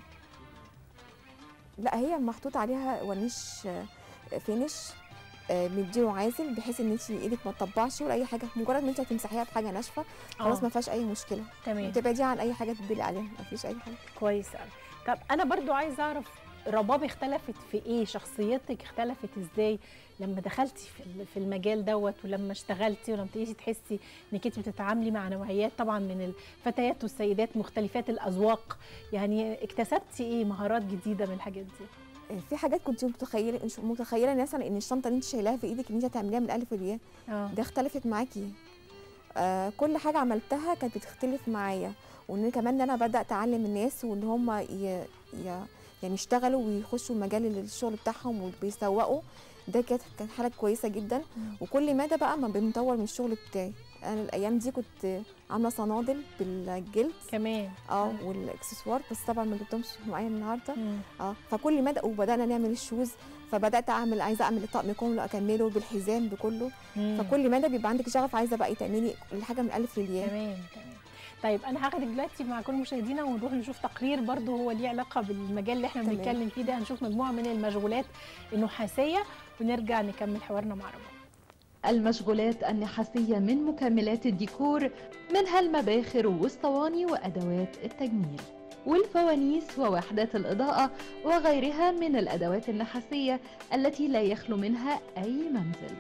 لا هي محطوط عليها ورنيش آه، فينش آه، مديله عازل بحيث ان انت ايدك ما تطبعش ولا اي حاجه مجرد ان انت هتمسحيها بحاجه ناشفه خلاص آه، ما فيهاش اي مشكله تمام وتبعديها عن اي حاجه تدلي عليها ما فيش اي حاجه كويس قوي طب انا برضو عايزه اعرف رباب اختلفت في ايه شخصيتك اختلفت ازاي لما دخلتي في ال- في المجال دوت ولما اشتغلتي ولما ابتديتي تحسي انك انت بتتعاملي مع نوعيات طبعا من الفتيات والسيدات مختلفات الاذواق يعني اكتسبتي ايه مهارات جديده من الحاجات دي آه، في حاجات كنت متخيله مش متخيله مثلا ان الشنطه اللي انت شايلاها في ايدك ان انت هتعمليها من الالف للياء اه ده اختلفت معاكي آه كل حاجه عملتها كانت بتختلف معايا وان كمان ان انا بدات اعلم الناس وان هم ي... ي... يعني يشتغلوا ويخشوا مجال الشغل بتاعهم وبيسوقوا ده كانت كانت حاجه كويسه جدا مم. وكل مدى بقى ما بنطور من الشغل بتاعي انا الايام دي كنت عامله صنادل بالجلد كمان اه والاكسسوار بس طبعا ما جبتهمش معايا النهارده مم. اه فكل مدى وبدانا نعمل الشوز فبدات اعمل عايزه اعمل الطقم كله اكمله بالحزام بكله مم. فكل مدى بيبقى عندك شغف عايزه بقى تعملي الحاجه من الالف للياء تمام تمام طيب انا هاخدك دلوقتي مع كل مشاهدينا ونروح نشوف تقرير برضه هو ليه علاقه بالمجال اللي احنا تمام. بنتكلم فيه ده هنشوف مجموعه من المشغولات النحاسيه ونرجع نكمل حوارنا مع رباب المشغولات النحاسية من مكملات الديكور منها المباخر والصواني وأدوات التجميل والفوانيس ووحدات الإضاءة وغيرها من الأدوات النحاسية التي لا يخلو منها أي منزل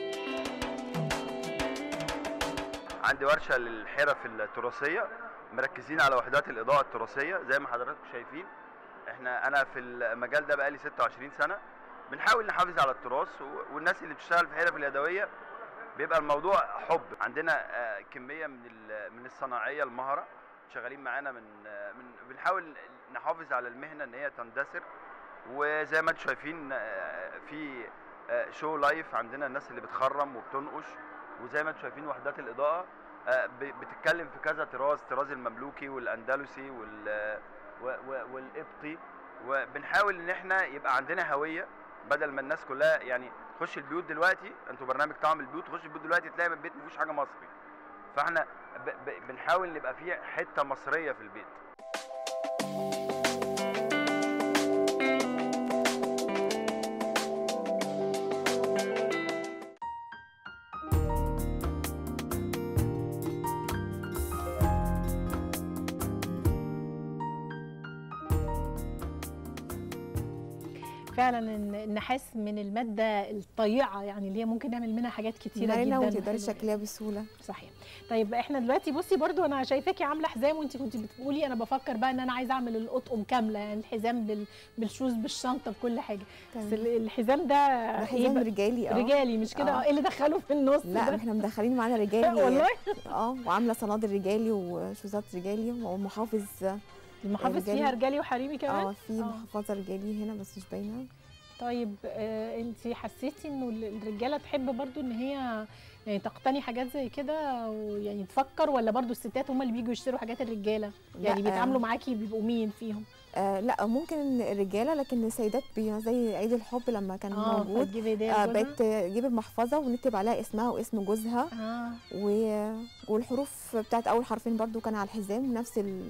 عندي ورشه للحرف التراثيه مركزين على وحدات الاضاءه التراثيه زي ما حضراتكم شايفين احنا انا في المجال ده بقالي 26 سنه بنحاول نحافظ على التراث و- والناس اللي بتشتغل في الحرف اليدويه بيبقى الموضوع حب عندنا آه، كميه من ال- من الصناعيه المهره شغالين معانا من آه، من بنحاول نحافظ على المهنه ان هي تندثر وزي ما انتم شايفين آه، في آه، شو لايف عندنا الناس اللي بتخرم وبتنقش وزي ما انتم شايفين وحدات الاضاءه آه، ب- بتتكلم في كذا طراز طراز المملوكي والاندلسي وال و- و- والقبطي وبنحاول ان احنا يبقى عندنا هويه بدل ما الناس كلها يعني تخش البيوت دلوقتي انتوا برنامج طعم البيوت تخش البيوت دلوقتي تلاقي من البيت مفيش حاجه مصري فاحنا ب ب بنحاول نبقى في حته مصريه في البيت فعلا إن النحاس من الماده الطيعه يعني اللي هي ممكن نعمل منها حاجات كتيره مرنه جدا وتقدري وحلوة شكلها بسهوله صحيح طيب احنا دلوقتي بصي برضو انا شايفاكي عامله حزام وانت كنت بتقولي انا بفكر بقى ان انا عايزه اعمل القطقم كامله يعني الحزام بال... بالشوز بالشنطه بكل حاجه بس تمام. ال- الحزام ده ده ايه حزام بقى؟ رجالي اه رجالي مش كده آه. اه ايه اللي دخله في النص لا ده؟ احنا مدخلين معانا رجالي والله اه وعامله صنادل رجالي وشوزات رجالي ومحافظ المحافظ رجالي. فيها رجالي وحريمي كمان اه في آه. محفظه رجالي هنا بس مش باينه طيب آه انت حسيتي انه ال- الرجاله تحب برضو ان هي يعني تقتني حاجات زي كده ويعني تفكر ولا برضو الستات هم اللي بيجوا يشتروا حاجات الرجاله يعني لا، بيتعاملوا معاكي بيبقوا مين فيهم آه لا ممكن الرجاله لكن السيدات بي- زي عيد الحب لما كان اه موجود فتجيب هديه آه لجوزها؟ بقت تجيب المحفظه ونكتب عليها اسمها واسم جوزها اه و... والحروف بتاعت اول حرفين برضو كان على الحزام نفس ال...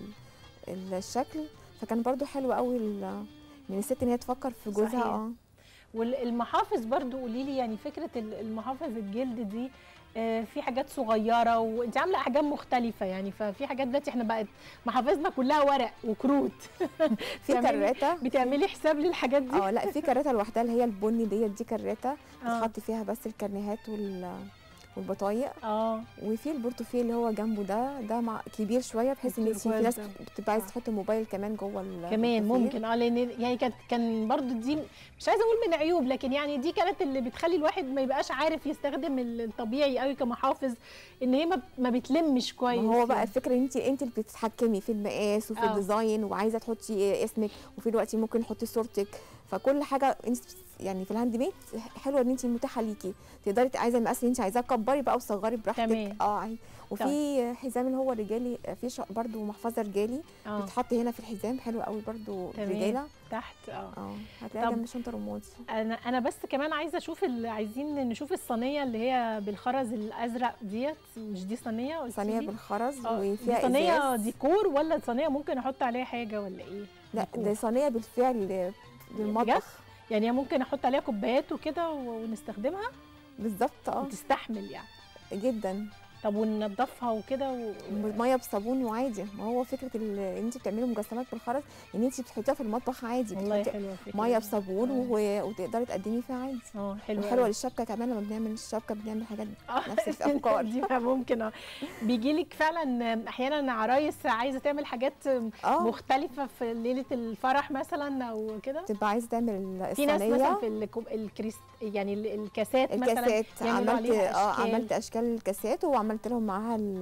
الشكل فكان برضو حلو قوي ال... من الست ان هي تفكر في جوزها صحيح. اه والمحافظ برضو قولي لي يعني فكره ال- المحافظ الجلد دي آه، في حاجات صغيره وانت عامله احجام مختلفه يعني ففي حاجات دلوقتي احنا بقت محافظنا كلها ورق وكروت في بتعملي- كراته بتعملي حساب للحاجات دي اه لا في كراته لوحدها اللي هي البني ديت دي كراته اه بتحط فيها بس الكرنيهات وال والبطايق اه وفي البورتوفيه اللي هو جنبه ده ده مع كبير شويه بحيث ان في في ناس التركواز ده. بتبقى عايزه آه. تحط الموبايل كمان جوه ال- كمان البورتوفيه. ممكن اه لان يعني كانت كان برضو دي مش عايزه اقول من عيوب لكن يعني دي كانت اللي بتخلي الواحد ما يبقاش عارف يستخدم ال- الطبيعي قوي كمحافظ ان هي ما ما بتلمش كويس ما هو بقى يعني. الفكره ان انت انت اللي بتتحكمي في المقاس وفي آه. الديزاين وعايزه تحطي اسمك وفي الوقت ممكن تحطي صورتك فكل حاجه انت يعني في الهاند ميد حلوه ان انت متاحه ليكي تقدري ت- عايزه المقاس اللي انت عايزاه كبري بقى وصغري براحتك تمام. اه عادي. وفي حزام اللي هو رجالي في ش- برضو محفظه رجالي اه بتحط هنا في الحزام حلو قوي برضو تمام. رجاله تحت اه اه هتلاقيها طب- جنب شنطه رمادي انا انا بس كمان عايزه اشوف ال- عايزين نشوف الصينيه اللي هي بالخرز الازرق ديت مش دي صينيه قلتي صينيه لي؟ بالخرز آه، دي وفيها صينيه ازاز ديكور ولا صينيه ممكن احط عليها حاجه ولا ايه لا ديكور. ده صينيه بالفعل للمطبخ يعني ممكن احط عليها كوبايات وكده و- ونستخدمها بالظبط اه وتستحمل يعني جدا طب وننضفها وكده و... ميه بصابون وعادي ما هو فكره ال- ان انت بتعملي مجسمات بالخرز ان انت بتحطيها في المطبخ عادي والله بتحطي حلوه الفكره ميه دي. بصابون آه. و... وتقدري تقدمي فيها عادي اه حلوه وحلوه أوي. للشبكه كمان لما بنعمل الشبكه بنعمل حاجات آه، نفس الافكار دي بقى ممكن اه بيجي لك فعلا احيانا عرايس عايزه تعمل حاجات اه مختلفه في ليله الفرح مثلا او كده تبقى عايزه تعمل في ناس مثلا الصينيه في الكوب... الكريست يعني ال- الكاسات مثلا الكاسات يعملوا عملت عليها اه أشكال. عملت اشكال الكاسات وعملت لهم معاها ال-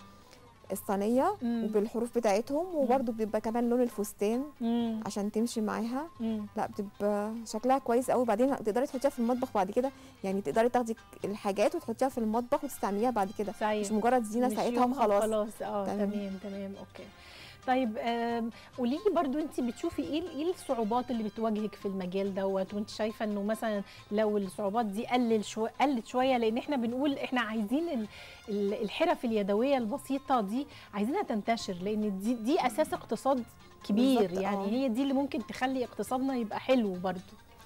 الصينيه مم. وبالحروف بتاعتهم وبرده بيبقى كمان لون الفستان مم. عشان تمشي معاها مم. لا بتبقى شكلها كويس قوي بعدين تقدري تحطيها في المطبخ بعد كده يعني تقدري تاخدي الحاجات وتحطيها في المطبخ وتستعمليها بعد كده صحيح مش مجرد زينه مش ساعتها يومها وخلاص خلاص اه تمام. تمام تمام اوكي طيب آم، قولي لي برضو انت بتشوفي ايه ايه الصعوبات اللي بتواجهك في المجال دوت وانت شايفه انه مثلا لو الصعوبات دي قلل شو قلت شويه لان احنا بنقول احنا عايزين ال- ال- الحرف اليدويه البسيطه دي عايزينها تنتشر لان دي دي اساس اقتصاد كبير بالظبط، يعني آه. هي دي اللي ممكن تخلي اقتصادنا يبقى حلو برضو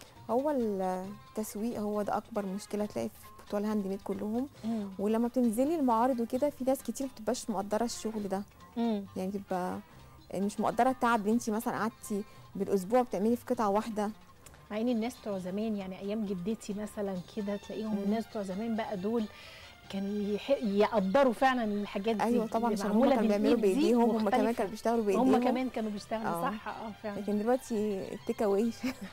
هو التسويق هو ده اكبر مشكله تلاقي في بتوع الهاند ميد كلهم ولما بتنزلي المعارض وكده في ناس كتير بتبقاش مقدره الشغل ده مم. يعني بتبقى مش مقدره التعب اللي انت مثلا قعدتي بالاسبوع بتعملي في قطعه واحده مع ان الناس بتوع زمان يعني ايام جدتي مثلا كده تلاقيهم مم. الناس بتوع زمان بقى دول كانوا يح- يقدروا فعلا الحاجات دي ايوه طبعا اللي عشان هم معمولة كانوا بيعملوا بالإيد دي بايديهم هم كمان مختلفة. كانوا بيشتغلوا بايديهم هم كمان كانوا بيشتغلوا آه. صح اه فعلا لكن دلوقتي التيك اواي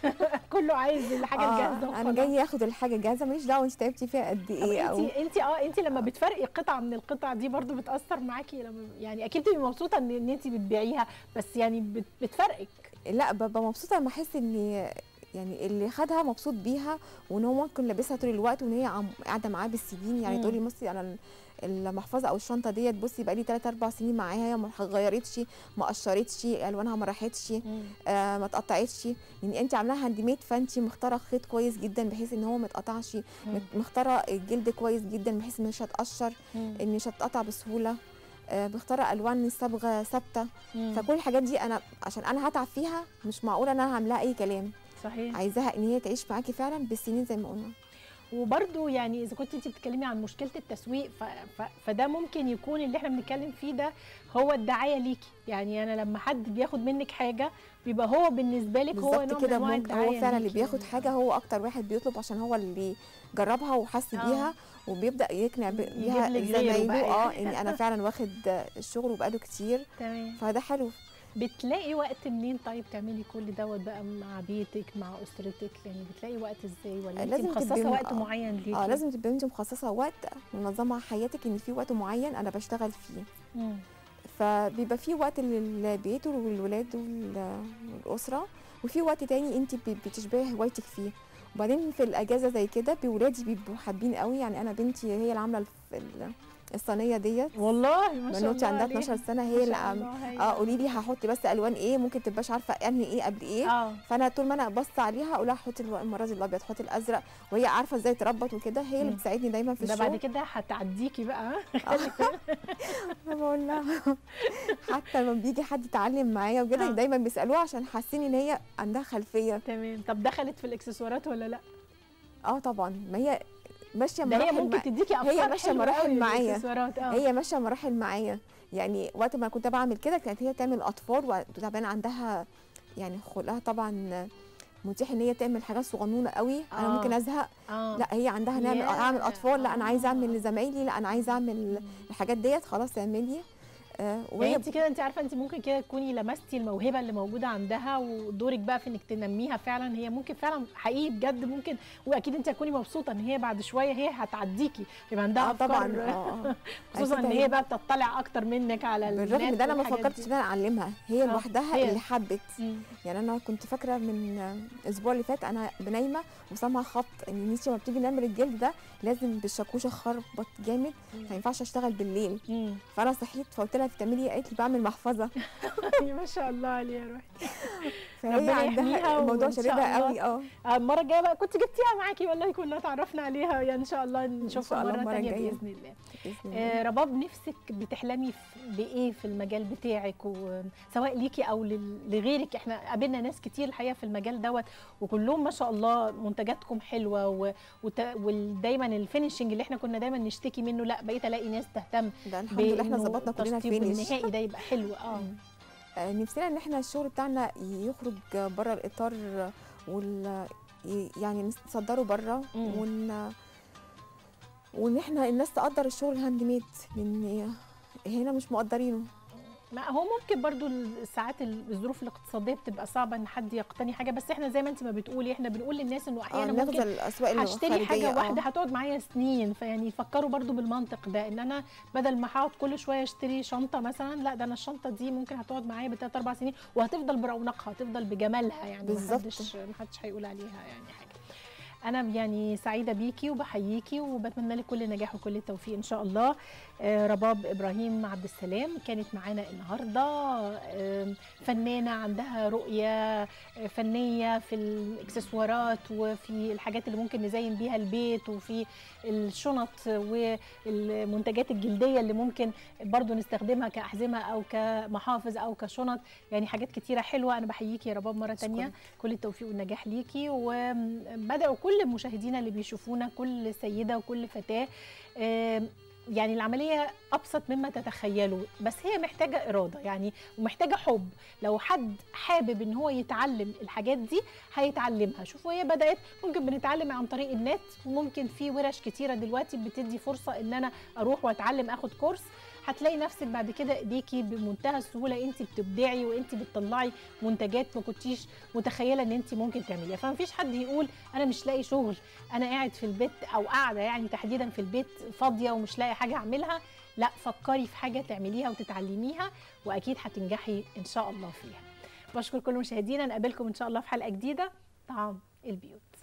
كله عايز الحاجه الجاهزه انا وخلاص. جاي اخد الحاجه جاهزه ماليش دعوه انت تعبتي فيها قد طب ايه او انت انت اه انت لما بتفرقي قطعه من القطع دي برضو بتاثر معاكي لما يعني اكيد بتبقي مبسوطه ان, إن انت بتبيعيها بس يعني بت- بتفرقك لا ببقى مبسوطه لما احس ان يعني اللي خدها مبسوط بيها وان هو ممكن لابسها طول الوقت وان هي عم- قاعده معاه بالسنين يعني مم. تقولي بصي انا ال- المحفظه او الشنطه ديت بصي بقى لي 3 4 سنين معاها هي ما اتغيرتش ما قشرتش الوانها ما راحتش آه ما اتقطعتش يعني انت عاملاها هاند ميد فانت مختاره خيط كويس جدا بحيث ان هو ما اتقطعش مم. مختاره الجلد كويس جدا بحيث مش هتقشر مم. ان مش هتقطع بسهوله آه مختاره الوان الصبغه ثابته مم. فكل الحاجات دي انا عشان انا هتعب فيها مش معقوله ان انا هعملها اي كلام صحيح عايزاها ان هي تعيش معاكي فعلا بالسنين زي ما قلنا وبرده يعني اذا كنت انت بتتكلمي عن مشكله التسويق ف... ف... فده ممكن يكون اللي احنا بنتكلم فيه ده هو الدعايه ليكي يعني انا لما حد بياخد منك حاجه بيبقى هو بالنسبه لك هو نوع بالظبط من كده انواع ممكن الدعايه هو فعلا اللي ليكي بياخد يعني. حاجه هو اكتر واحد بيطلب عشان هو اللي جربها وحس آه. بيها وبيبدا يقنع ب- بيها يجيب لك غيره زمايله بقى اه يعني. ان انا فعلا واخد الشغل وبقاله كتير تمام فده حلو بتلاقي وقت منين طيب تعملي كل دوت بقى مع بيتك مع اسرتك يعني بتلاقي وقت ازاي ولا انت لازم مخصصه تبقي م- وقت آه. معين ليكي اه لازم تبقى انت مخصصه وقت منظمه حياتك ان في وقت معين انا بشتغل فيه مم. فبيبقى في وقت للبيت والولاد وال- والاسره وفي وقت تاني انت ب- بتشبعي هوايتك فيه وبعدين في الاجازه زي كده بولادي بيبقوا حابين قوي يعني انا بنتي هي اللي عامله ال- الصينيه ديت والله ما شاء الله بنوتي عندها عليها. 12 سنه ما هي اللي شاء عم- الله، هايلة. اه قولي لي هحط بس الوان ايه ممكن تبقاش عارفه انهي ايه قبل ايه اه فانا طول ما انا بص عليها اقول لها حطي الو- المره دي الابيض حطي الازرق وهي عارفه ازاي تربط وكده هي اللي مم. بتساعدني دايما في ده الشغل بعد كده هتعديكي بقى أنا بقول لها حتى لما بيجي حد يتعلم معايا وكده آه. دايما بيسالوها عشان حاسين ان هي عندها خلفيه تمام طب دخلت في الاكسسوارات ولا لا اه طبعا ما هي ماشيه ده هي مراحل ممكن مع- تديكي افكار ماشية حلوة مراحل قوي معايا. للإكسسوارات، اه هي ماشيه مراحل معايا يعني وقت ما كنت بعمل كده كانت هي تعمل اطفال وطبعا عندها يعني خلقها طبعا متيح ان هي تعمل حاجات صغنونه قوي انا آه. ممكن ازهق اه لا هي عندها نعمل ياه. اعمل اطفال لا انا عايزه اعمل آه. لزمايلي لا انا عايزه اعمل الحاجات ديت خلاص اعملي آه يعني وهي انت كده انت عارفه انت ممكن كده تكوني لمستي الموهبه اللي موجوده عندها ودورك بقى في انك تنميها فعلا هي ممكن فعلا حقيقي بجد ممكن واكيد انت هتكوني مبسوطه ان هي بعد شويه هي هتعديكي يبقى عندها اه افكار طبعا اه آه. خصوصا ان أكيد هي بقى بتطلع اكتر منك على بالرغم النت ده انا ما والحاجات فكرتش دي. ان انا اعلمها هي آه، لوحدها هي. اللي حبت مم. يعني انا كنت فاكره من الاسبوع اللي فات انا بنايمه وسامعه خبط ان نيتشه لما بتيجي نعمل الجلد ده لازم بالشاكوشه خربط جامد ما ينفعش اشتغل بالليل مم. فانا صحيت فقلت لها بتعملي ايه قالت لي بعمل محفظه ما شاء الله عليها يا روحي فهي ربنا يحميها عندها الموضوع وإن شاء شديدها الله قوي اه آه، المره الجايه بقى كنت جبتيها معاكي والله كنا اتعرفنا عليها يعني ان شاء الله نشوفها الله مره المرة ثانيه الجاية. باذن الله بإذن الله. آه، رباب نفسك بتحلمي في- بايه في المجال بتاعك وسواء ليكي او لل- لغيرك احنا قابلنا ناس كتير الحقيقه في المجال دوت وكلهم ما شاء الله منتجاتكم حلوه و- وت- ودايما الفينشنج اللي احنا كنا دايما نشتكي منه لا بقيت الاقي ناس تهتم ده الحمد لله احنا بإنه ظبطنا كلنا التشطيب الفينش والنهائي ده يبقى حلو اه آه، نفسنا ان احنا الشغل بتاعنا يخرج بره الاطار وال ي- يعني نصدره بره مم. ون وان احنا الناس تقدر الشغل الهاند ميد لان هنا مش مقدرينه ما هو ممكن برضو ساعات الظروف الاقتصاديه بتبقى صعبه ان حد يقتني حاجه بس احنا زي ما انت ما بتقولي احنا بنقول للناس انه اه احيانا نغزى ممكن الاسواق هشتري حاجه الخارجية، واحده آه. هتقعد معايا سنين فيعني يفكروا برضو بالمنطق ده ان انا بدل ما هقعد كل شويه اشتري شنطه مثلا لا ده انا الشنطه دي ممكن هتقعد معايا بثلاث اربع سنين وهتفضل برونقها هتفضل بجمالها يعني بالظبط. محدش محدش هيقول عليها يعني حاجه انا يعني سعيده بيكي وبحييكي وبتمنى لك كل نجاح وكل التوفيق ان شاء الله آه، رباب ابراهيم عبد السلام كانت معانا النهارده آم، فنانه عندها رؤيه آه، فنيه في الاكسسوارات وفي الحاجات اللي ممكن نزين بيها البيت وفي الشنط والمنتجات الجلديه اللي ممكن برضو نستخدمها كاحزمه او كمحافظ او كشنط يعني حاجات كتيره حلوه انا بحييكي يا رباب مره تانية كل التوفيق والنجاح ليكي وبداوا كل مشاهدينا اللي بيشوفونا كل سيده وكل فتاه آم، يعني العملية أبسط مما تتخيلوا بس هي محتاجة إرادة يعني ومحتاجة حب لو حد حابب إن هو يتعلم الحاجات دي هيتعلمها شوفوا هي بدأت ممكن بنتعلم عن طريق النت وممكن في ورش كتيرة دلوقتي بتدي فرصة إن أنا أروح وأتعلم أخد كورس هتلاقي نفسك بعد كده ايديكي بمنتهى السهوله انت بتبدعي وانت بتطلعي منتجات ما كنتيش متخيله ان انت ممكن تعمليها فما فيش حد يقول انا مش لاقي شغل انا قاعد في البيت او قاعده يعني تحديدا في البيت فاضيه ومش لاقي حاجه اعملها لا فكري في حاجه تعمليها وتتعلميها واكيد هتنجحي ان شاء الله فيها بشكر كل مشاهدينا نقابلكم ان شاء الله في حلقه جديده طعام البيوت